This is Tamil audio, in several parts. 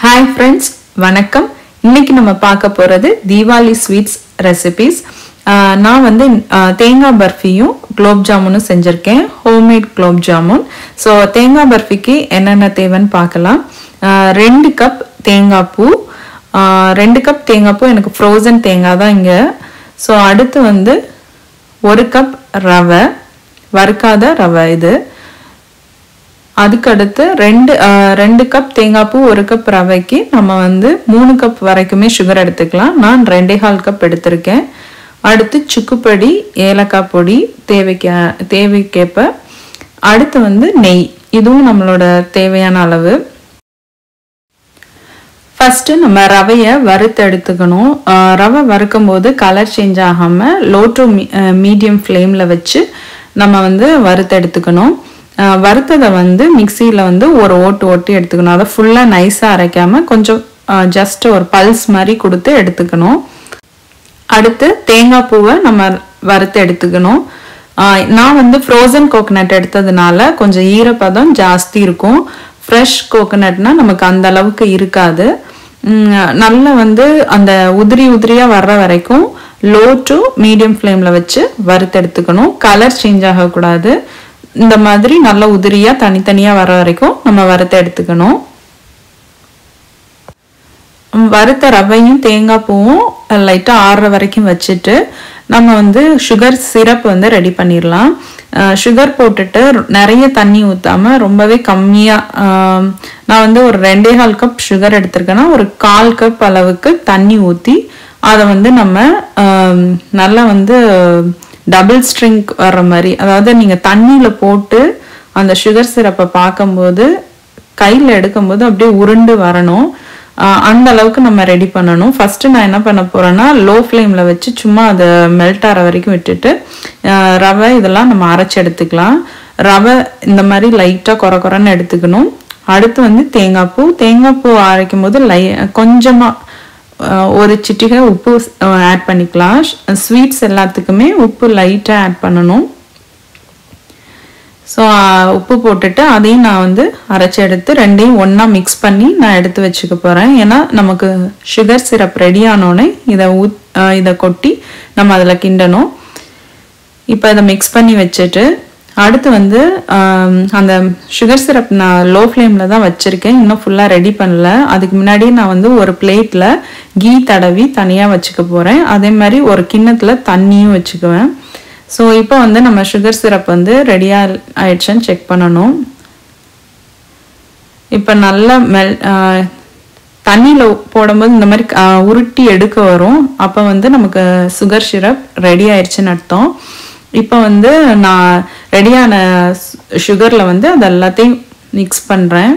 ஹாய் ஃப்ரெண்ட்ஸ் வணக்கம் இன்னைக்கு நம்ம பார்க்க போகிறது தீபாவளி ஸ்வீட்ஸ் ரெசிபீஸ் நான் வந்து ஆஹ், தேங்காய் பர்ஃபியும் குலோப் ஜாமுனும் செஞ்சுருக்கேன் ஹோம்மேட் குலோப் ஜாமுன் ஸோ தேங்காய் பர்ஃபிக்கு என்னென்ன தேவைன்னு பார்க்கலாம் ஆஹ், ரெண்டு கப் தேங்காய் பூ ஆஹ், ரெண்டு கப் தேங்காய் பூ எனக்கு ஃப்ரோசன் தேங்காய் தான் இங்கே ஸோ அடுத்து வந்து ஒரு கப் ரவை வறுக்காத ரவை இது அதுக்கடுத்து ரெண்டு அஹ், ரெண்டு கப் தேங்காய் பூ ஒரு கப் ரவைக்கு நம்ம வந்து மூணு கப் வரைக்குமே சுகர் எடுத்துக்கலாம் நான் ரெண்டே கால் கப் எடுத்திருக்கேன் அடுத்து சுக்குப்பொடி ஏலக்காய் பொடி தேவைக்கு தேவைக்கேற்ப அடுத்து வந்து நெய் இதுவும் நம்மளோட தேவையான அளவு ஃபர்ஸ்ட் நம்ம ரவையை வறுத்து எடுத்துக்கணும் ஆஹ் ரவை வறுக்கும் போது கலர் சேஞ்ச் ஆகாம லோ டு மீடியம் ஃப்ளேம்ல வச்சு நம்ம வந்து வறுத்து எடுத்துக்கணும் ஆஹ் வறுத்ததை வந்து மிக்சியில் வந்து ஒரு ஓட்டு ஓட்டி எடுத்துக்கணும் அதை ஃபுல்லாக நைஸாக அரைக்காம கொஞ்சம் ஜஸ்ட் ஒரு பல்ஸ் மாதிரி கொடுத்து எடுத்துக்கணும் அடுத்து தேங்காய் பூவை நம்ம வறுத்து எடுத்துக்கணும் ஆஹ் நான் வந்து ஃப்ரோசன் கோகனட் எடுத்ததுனால கொஞ்சம் ஈரப்பதம் ஜாஸ்தி இருக்கும் ஃப்ரெஷ் கோகனட்னா நமக்கு அந்த அளவுக்கு இருக்காது உம், நல்லா வந்து அந்த உதிரி உதிரியா வர்ற வரைக்கும் லோ டு மீடியம் ஃப்ளேம்ல வச்சு வறுத்து எடுத்துக்கணும் கலர் சேஞ்ச் ஆகக்கூடாது இந்த மாதிரி நல்ல உதிரியா தனித்தனியா வர வரைக்கும் நம்ம வறுத்து எடுத்துக்கணும் வறுத்த ரவையும் தேங்காய் பூவும் லைட்டாக ஆறுற வரைக்கும் வச்சுட்டு நம்ம வந்து சுகர் சிரப் வந்து ரெடி பண்ணிடலாம் சுகர் போட்டுட்டு நிறைய தண்ணி ஊற்றாம ரொம்பவே கம்மியாக நான் வந்து ஒரு ரெண்டே கால் கப் சுகர் எடுத்திருக்கேன்னா ஒரு கால் கப் அளவுக்கு தண்ணி ஊற்றி அதை வந்து நம்ம ஆம், நல்லா வந்து டபுள் ஸ்ட்ரிங்க் வர்ற மாதிரி அதாவது நீங்கள் தண்ணியில் போட்டு அந்த சுகர் சிரப்பை பார்க்கும்போது கையில் எடுக்கும்போது அப்படியே உருண்டு வரணும் ஆஹ் அந்த அளவுக்கு நம்ம ரெடி பண்ணணும் ஃபர்ஸ்ட் நான் என்ன பண்ண போறேன்னா லோ ஃப்ளேம்ல வச்சு சும்மா அதை மெல்ட் ஆகிற வரைக்கும் விட்டுட்டு ஆஹ் ரவை இதெல்லாம் நம்ம அரைச்சு எடுத்துக்கலாம் ரவை இந்த மாதிரி லைட்டாக குறை குறைன்னு எடுத்துக்கணும் அடுத்து வந்து தேங்காய் பூ தேங்காய் பூ அரைக்கும் போது லை கொஞ்சமாக ஒரு சிட்டிகை உப்பு ஆட் பண்ணிக்கலாம் ஸ்வீட்ஸ் எல்லாத்துக்குமே உப்பு லைட்டாக ஆட் பண்ணணும் ஸோ உப்பு போட்டுட்டு அதையும் நான் வந்து அரைச்சி எடுத்து ரெண்டையும் ஒன்றா மிக்ஸ் பண்ணி நான் எடுத்து வச்சுக்க போகிறேன் ஏன்னா நமக்கு சுகர் சிரப் ரெடி ஆனோடனே இதை ஊத் அஹ் இதை கொட்டி நம்ம அதில் கிண்டணும் இப்போ இதை மிக்ஸ் பண்ணி வச்சுட்டு அடுத்து வந்து ஆம், அந்த சுகர் சிரப் நான் லோ ஃப்ளேமில் தான் வச்சுருக்கேன் இன்னும் ஃபுல்லாக ரெடி பண்ணல அதுக்கு முன்னாடியே நான் வந்து ஒரு பிளேட்டில் கீ தடவி தனியாக வச்சுக்க போகிறேன் அதே மாதிரி ஒரு கிண்ணத்தில் தண்ணியும் வச்சுக்குவேன் ஸோ இப்போ வந்து நம்ம சுகர் சிரப் வந்து ரெடியாக ஆயிடுச்சுன்னு செக் பண்ணணும் இப்போ நல்லா மெல் தண்ணியில் போடும்போது இந்த மாதிரி ஆஹ், உருட்டி எடுக்க வரும் அப்போ வந்து நமக்கு சுகர் சிரப் ரெடி ஆயிடுச்சுன்னு அர்த்தம் இப்போ வந்து நான் ரெடியான சுகரில் வந்து அது எல்லாத்தையும் மிக்ஸ் பண்ணுறேன்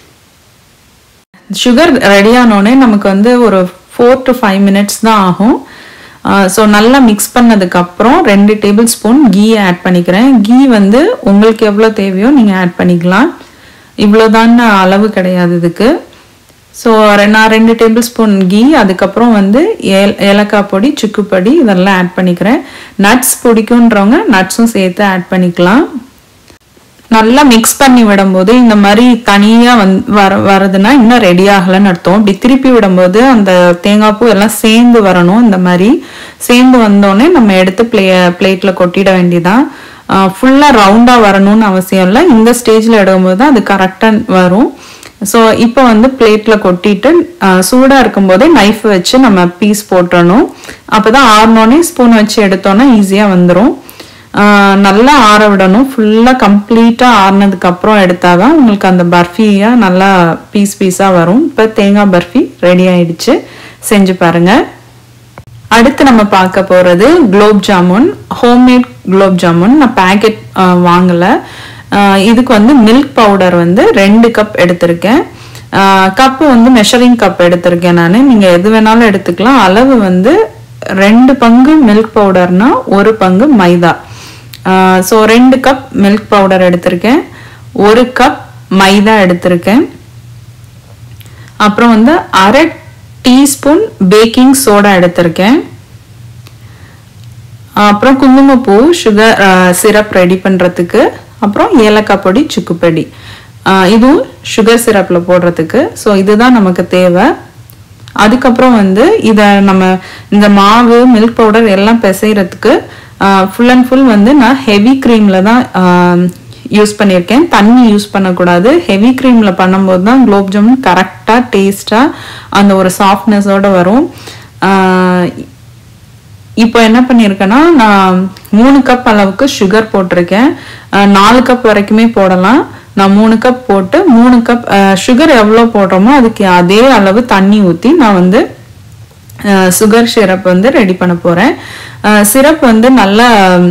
சுகர் ரெடி ஆனோடனே நமக்கு வந்து ஒரு ஃபோர் டு ஃபைவ் மினிட்ஸ் தான் ஆகும் ஸோ நல்லா மிக்ஸ் பண்ணதுக்கப்புறம் ரெண்டு டேபிள் ஸ்பூன் கீ ஆட் பண்ணிக்கிறேன் கீ வந்து உங்களுக்கு எவ்வளோ தேவையோ நீங்கள் ஆட் பண்ணிக்கலாம் இவ்வளோதான் அளவு கிடையாது இதுக்கு ஸோ நான் ரெண்டு டேபிள் ஸ்பூன் கீ அதுக்கப்புறம் வந்து ஏல் ஏலக்காய் பொடி சுக்குப்பொடி இதெல்லாம் ஆட் பண்ணிக்கிறேன் நட்ஸ் பிடிக்குன்றவங்க நட்ஸும் சேர்த்து ஆட் பண்ணிக்கலாம் நல்லா மிக்ஸ் பண்ணி விடும்போது இந்த மாதிரி தனியா வந் வர வரதுன்னா இன்னும் ரெடி ஆகலைன்னு அர்த்தம் இப்படி திருப்பி விடும்போது அந்த தேங்காய் பூ எல்லாம் சேர்ந்து வரணும் இந்த மாதிரி சேர்ந்து வந்தோடனே நம்ம எடுத்து பிளே பிளேட்ல கொட்டிட வேண்டியதான் ஃபுல்லாக ரவுண்டாக வரணும்னு அவசியம் இல்லை இந்த ஸ்டேஜில் எடுக்கும்போது தான் அது கரெக்டாக வரும் ஸோ இப்போ வந்து பிளேட்டில் கொட்டிட்டு சூடாக இருக்கும்போதே நைஃப் வச்சு நம்ம பீஸ் போட்டுறணும் அப்போ தான் ஆறினோடனே ஸ்பூன் வச்சு எடுத்தோன்னா ஈஸியாக வந்துடும் ஆஹ் நல்லா ஆற விடணும் ஃபுல்லாக கம்ப்ளீட்டாக ஆறுனதுக்கு அப்புறம் எடுத்தாதான் உங்களுக்கு அந்த பர்ஃபியாக நல்லா பீஸ் பீஸாக வரும் இப்போ தேங்காய் பர்ஃபி ரெடி ஆயிடுச்சு செஞ்சு பாருங்க அடுத்து நம்ம பார்க்க போகிறது குலோப் ஜாமுன் ஹோம்மேட் குலோப் ஜாமுன் நான் பேக்கெட் வாங்கலை ஆஹ் இதுக்கு வந்து மில்க் பவுடர் வந்து ரெண்டு கப் எடுத்திருக்கேன் கப்பு வந்து மெஷரிங் கப் எடுத்திருக்கேன் நான் நீங்கள் எது வேணாலும் எடுத்துக்கலாம் அளவு வந்து ரெண்டு பங்கு மில்க் பவுடர்னா ஒரு பங்கு மைதா ஸோ ரெண்டு கப் மில்க் பவுடர் எடுத்திருக்கேன் ஒரு கப் மைதா எடுத்திருக்கேன் அப்புறம் வந்து அரை டீஸ்பூன் பேக்கிங் சோடா எடுத்திருக்கேன் அப்புறம் குங்குமப்பூ சுகர் சிரப் ரெடி பண்ணுறதுக்கு அப்புறம் ஏலக்காய் பொடி சுக்குப்பொடி ஆஹ் இதுவும் சுகர் சிரப்பில் போடுறதுக்கு ஸோ இதுதான் நமக்கு தேவை அதுக்கப்புறம் வந்து இதை நம்ம இந்த மாவு மில்க் பவுடர் எல்லாம் பிசைறதுக்கு ஃபுல் அண்ட் ஃபுல் வந்து நான் ஹெவி க்ரீமில் தான் யூஸ் பண்ணியிருக்கேன் தண்ணி யூஸ் பண்ணக்கூடாது ஹெவி க்ரீமில் பண்ணும்போது தான் குலோப் ஜாமுன் கரெக்டாக டேஸ்ட்டாக அந்த ஒரு சாஃப்ட்னஸோட வரும் ஆஹ் இப்போ என்ன பண்ணியிருக்கேன்னா நான் மூணு கப் அளவுக்கு சுகர் போட்டிருக்கேன் அஹ் நாலு கப் வரைக்குமே போடலாம் நான் மூணு கப் போட்டு மூணு கப் சுகர் எவ்வளோ போடுறோமோ அதுக்கு அதே அளவு தண்ணி ஊற்றி நான் வந்து சுகர் சிரப் வந்து ரெடி பண்ண போகிறேன் சிரப் வந்து நல்லா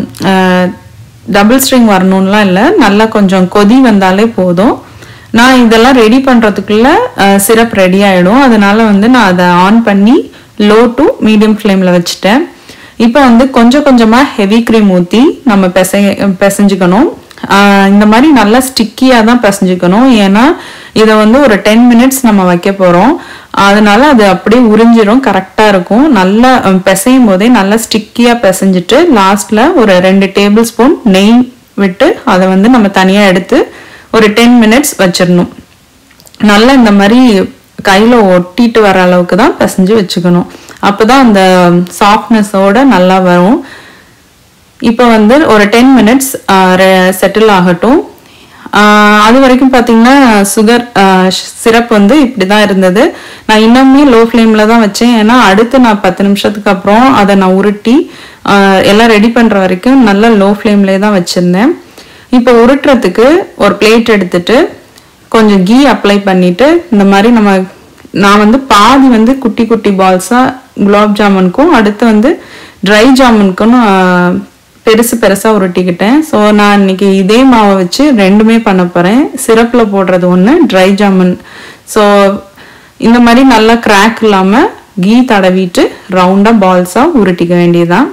டபுள் ஸ்ட்ரிங் வரணும்லாம் இல்லை நல்லா கொஞ்சம் கொதி வந்தாலே போதும் நான் இதெல்லாம் ரெடி பண்ணுறதுக்குள்ள சிரப் ரெடி ஆகிடும் அதனால வந்து நான் அதை ஆன் பண்ணி லோ டு மீடியம் ஃப்ளேமில் வச்சுட்டேன் இப்போ வந்து கொஞ்சம் கொஞ்சமாக ஹெவி க்ரீம் ஊற்றி நம்ம பிசை பிசைஞ்சுக்கணும் ஆஹ் இந்த மாதிரி நல்லா ஸ்டிக்கியாக தான் பிசைஞ்சுக்கணும் ஏன்னா இதை வந்து ஒரு டென் மினிட்ஸ் நம்ம வைக்க போகிறோம் அதனால அது அப்படியே உறிஞ்சிரும் கரெக்டாக இருக்கும் நல்லா அஹ், பிசையும் போதே நல்லா ஸ்டிக்கியாக பிசைஞ்சிட்டு லாஸ்ட்டில் ஒரு ரெண்டு டேபிள் ஸ்பூன் நெய் விட்டு அதை வந்து நம்ம தனியாக எடுத்து ஒரு டென் மினிட்ஸ் வச்சிடணும் நல்லா இந்த மாதிரி கையில் ஒட்டிட்டு வர அளவுக்கு தான் பிசைஞ்சு வச்சுக்கணும் அப்போதான் அந்த சாஃப்ட்னஸோட நல்லா வரும் இப்போ வந்து ஒரு டென் மினிட்ஸ் செட்டில் ஆகட்டும் ஆஹ் அது வரைக்கும் பார்த்தீங்கன்னா சுகர் சிரப் வந்து இப்படி தான் இருந்தது நான் இன்னுமே லோ ஃப்ளேமில் தான் வச்சேன் ஏன்னா அடுத்து நான் பத்து நிமிஷத்துக்கு அப்புறம் அதை நான் உருட்டி ஆஹ் எல்லாம் ரெடி பண்ணுற வரைக்கும் நல்லா லோ ஃப்ளேம்லேயே தான் வச்சுருந்தேன் இப்போ உருட்டுறதுக்கு ஒரு பிளேட் எடுத்துட்டு கொஞ்சம் கீ அப்ளை பண்ணிட்டு இந்த மாதிரி நம்ம நான் வந்து பாதி வந்து குட்டி குட்டி பால்ஸாக குலாப் ஜாமுனுக்கும் அடுத்து வந்து ட்ரை ஜாமுனுக்கும் நான் பெருசு பெருசாக உருட்டிக்கிட்டேன் ஸோ நான் இன்னைக்கு இதே மாவை வச்சு ரெண்டுமே பண்ண போகிறேன் சிரப்பில் போடுறது ஒன்று ட்ரை ஜாமுன் ஸோ இந்த மாதிரி நல்லா கிராக் இல்லாமல் கீ தடவிட்டு ரவுண்டாக பால்ஸாக உருட்டிக்க வேண்டியதுதான்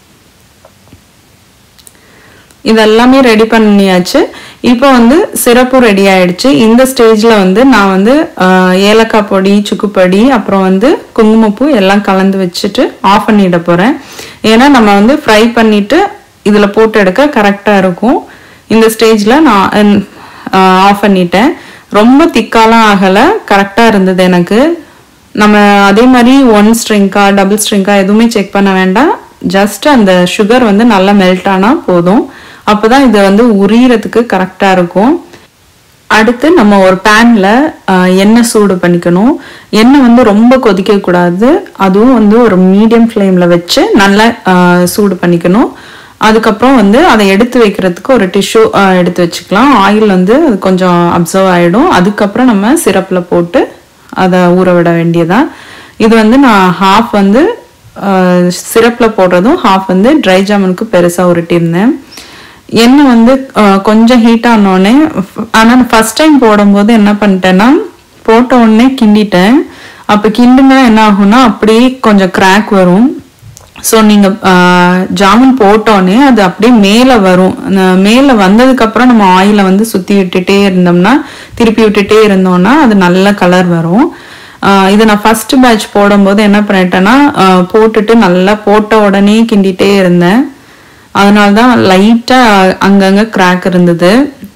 இதெல்லாமே ரெடி பண்ணியாச்சு இப்போ வந்து சிறப்பும் ரெடி ஆயிடுச்சு இந்த ஸ்டேஜில் வந்து நான் வந்து ஆஹ், ஏலக்காய் பொடி சுக்குப்பொடி அப்புறம் வந்து குங்குமப்பூ எல்லாம் கலந்து வச்சுட்டு ஆஃப் பண்ணிட போகிறேன் ஏன்னா நம்ம வந்து ஃப்ரை பண்ணிட்டு இதில் போட்டு எடுக்க கரெக்டாக இருக்கும் இந்த ஸ்டேஜில் நான் ஆஃப் பண்ணிட்டேன் ரொம்ப திக்காலாம் ஆகலை கரெக்டாக இருந்தது எனக்கு நம்ம அதே மாதிரி ஒன் ஸ்ட்ரிங்கா டபுள் ஸ்ட்ரிங்கா எதுவுமே செக் பண்ண வேண்டாம் ஜஸ்ட் அந்த சுகர் வந்து நல்லா மெல்ட் ஆனால் போதும் அப்போதான் இது வந்து உரியறதுக்கு கரெக்டாக இருக்கும் அடுத்து நம்ம ஒரு பேனில் எண்ணெய் சூடு பண்ணிக்கணும் எண்ணெய் வந்து ரொம்ப கொதிக்கக்கூடாது அதுவும் வந்து ஒரு மீடியம் ஃப்ளேமில் வச்சு நல்லா ஆஹ், சூடு பண்ணிக்கணும் அதுக்கப்புறம் வந்து அதை எடுத்து வைக்கிறதுக்கு ஒரு டிஷ்யூ எடுத்து வச்சுக்கலாம் ஆயில் வந்து அது கொஞ்சம் அப்சர்வ் ஆகிடும் அதுக்கப்புறம் நம்ம சிரப்பில் போட்டு அதை ஊற விட வேண்டியதான் இது வந்து நான் ஹாஃப் வந்து சிரப்பில் போடுறதும் ஹாஃப் வந்து ட்ரை ஜாமுனுக்கு பெருசாக உருட்டியிருந்தேன் எண்ணெய் வந்து அஹ், கொஞ்சம் ஹீட் ஆனோடனே ஆனால் ஃபர்ஸ்ட் டைம் போடும்போது என்ன பண்ணிட்டேன்னா போட்ட உடனே கிண்டிட்டேன் அப்போ கிண்டுனா என்ன ஆகும்னா அப்படியே கொஞ்சம் கிராக் வரும் ஸோ நீங்கள் ஜாமுன் போட்டோன்னே அது அப்படியே மேலே வரும் அந்த மேலே வந்ததுக்கப்புறம் நம்ம ஆயிலை வந்து சுற்றி விட்டுட்டே இருந்தோம்னா திருப்பி விட்டுட்டே இருந்தோம்னா அது நல்ல கலர் வரும் ஆஹ் இதை நான் ஃபர்ஸ்ட் பேட்ச் போடும்போது என்ன பண்ணிட்டேன்னா ஆஹ் போட்டுட்டு நல்லா போட்ட உடனே கிண்டிட்டே இருந்தேன் அதனால தான் லைட்டாக அங்கங்கே கிராக் இருந்தது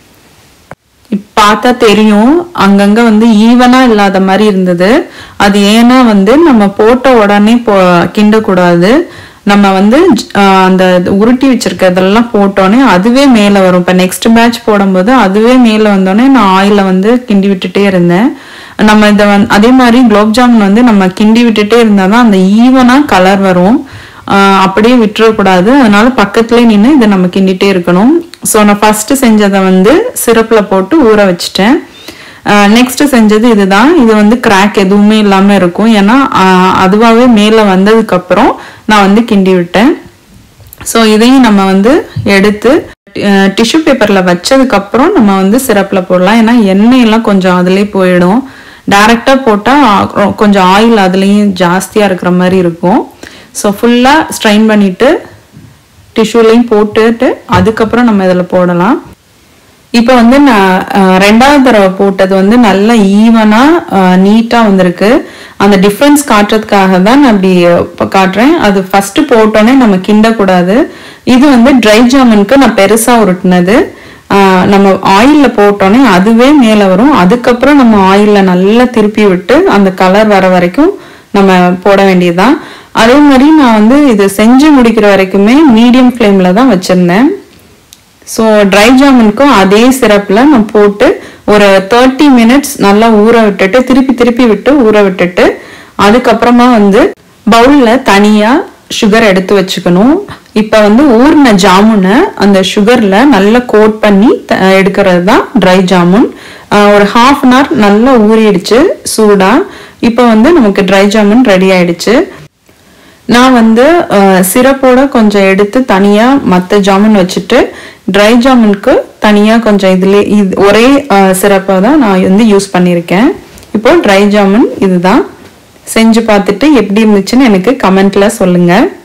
இப்ப பார்த்தா தெரியும் அங்கங்க வந்து ஈவனா இல்லாத மாதிரி இருந்தது அது ஏன்னா வந்து நம்ம போட்ட உடனே போ கிண்டக்கூடாது நம்ம வந்து ஆஹ், அந்த உருட்டி வச்சிருக்கிறதெல்லாம் போட்டோன்னே அதுவே மேலே வரும் இப்போ நெக்ஸ்ட் பேட்ச் போடும்போது அதுவே மேலே வந்தோடனே நான் ஆயில வந்து கிண்டி விட்டுட்டே இருந்தேன் நம்ம இதை வந்து அதே மாதிரி குலோப் ஜாமுன் வந்து நம்ம கிண்டி விட்டுட்டே இருந்தால் தான் அந்த ஈவனா கலர் வரும் ஆஹ் அப்படியே விட்டுறக்கூடாது அதனால பக்கத்துலேயே நின்று இதை நம்ம கிண்டிட்டே இருக்கணும் ஸோ நான் ஃபர்ஸ்ட் செஞ்சதை வந்து சிரப்பில் போட்டு ஊற வச்சுட்டேன் நெக்ஸ்ட் செஞ்சது இதுதான் இது வந்து கிராக் எதுவுமே இல்லாமல் இருக்கும் ஏன்னா ஆஹ் அதுவாகவே மேலே வந்ததுக்கப்புறம் நான் வந்து கிண்டி விட்டேன் ஸோ இதையும் நம்ம வந்து எடுத்து டிஷ்யூ பேப்பரில் வச்சதுக்கப்புறம் நம்ம வந்து சிரப்பில் போடலாம் ஏன்னா எண்ணெயெல்லாம் கொஞ்சம் அதுலேயே போயிடும் டைரெக்டாக போட்டால் கொஞ்சம் ஆயில் அதுலேயும் ஜாஸ்தியாக இருக்கிற மாதிரி இருக்கும் ஸோ ஃபுல்லாக ஸ்ட்ரைன் பண்ணிவிட்டு டிஷ்யூலையும் போட்டுட்டு அதுக்கப்புறம் நம்ம இதில் போடலாம் இப்போ வந்து நான் அஹ், ரெண்டாவது தடவை போட்டது வந்து நல்ல ஈவனாக நீட்டாக வந்திருக்கு அந்த டிஃப்ரென்ஸ் காட்டுறதுக்காக தான் நான் இப்படி இப்போ காட்டுறேன் அது ஃபர்ஸ்ட் போட்டோன்னே நம்ம கிண்டக்கூடாது இது வந்து ட்ரை ஜாமுனுக்கு நான் பெருசாக உருட்டினது ஆஹ் நம்ம ஆயிலில் போட்டோன்னே அதுவே மேலே வரும் அதுக்கப்புறம் நம்ம ஆயிலில் நல்லா திருப்பி விட்டு அந்த கலர் வர வரைக்கும் நம்ம போட வேண்டியதுதான் அதே மாதிரி நான் வந்து இது செஞ்சு முடிக்கிற வரைக்குமே மீடியம் ஃப்ளேமில் தான் வச்சுருந்தேன் ஸோ ட்ரை ஜாமுனுக்கும் அதே சிரப்பில் நான் போட்டு ஒரு தேர்ட்டி மினிட்ஸ் நல்லா ஊற விட்டுட்டு திருப்பி திருப்பி விட்டு ஊற விட்டுட்டு அதுக்கப்புறமா வந்து பவுலில் தனியாக சுகர் எடுத்து வச்சுக்கணும் இப்போ வந்து ஊறின ஜாமுனை அந்த சுகரில் நல்லா கோட் பண்ணி த- எடுக்கிறது தான் ட்ரை ஜாமுன் ஆஹ் ஒரு ஹாஃப் அன் ஹவர் நல்லா ஊறிடுச்சு சூடாக இப்போ வந்து நமக்கு ட்ரை ஜாமுன் ரெடி ஆயிடுச்சு நான் வந்து சிரப்போட கொஞ்சம் எடுத்து தனியாக மற்ற ஜாமுன் வச்சுட்டு ட்ரை ஜாமுனுக்கு தனியாக கொஞ்சம் இதுல இது ஒரே சிரப்பை தான் நான் வந்து யூஸ் பண்ணியிருக்கேன் இப்போ ட்ரை ஜாமுன் இதுதான் செஞ்சு பார்த்துட்டு எப்படி இருந்துச்சுன்னு எனக்கு கமெண்ட்ல சொல்லுங்கள்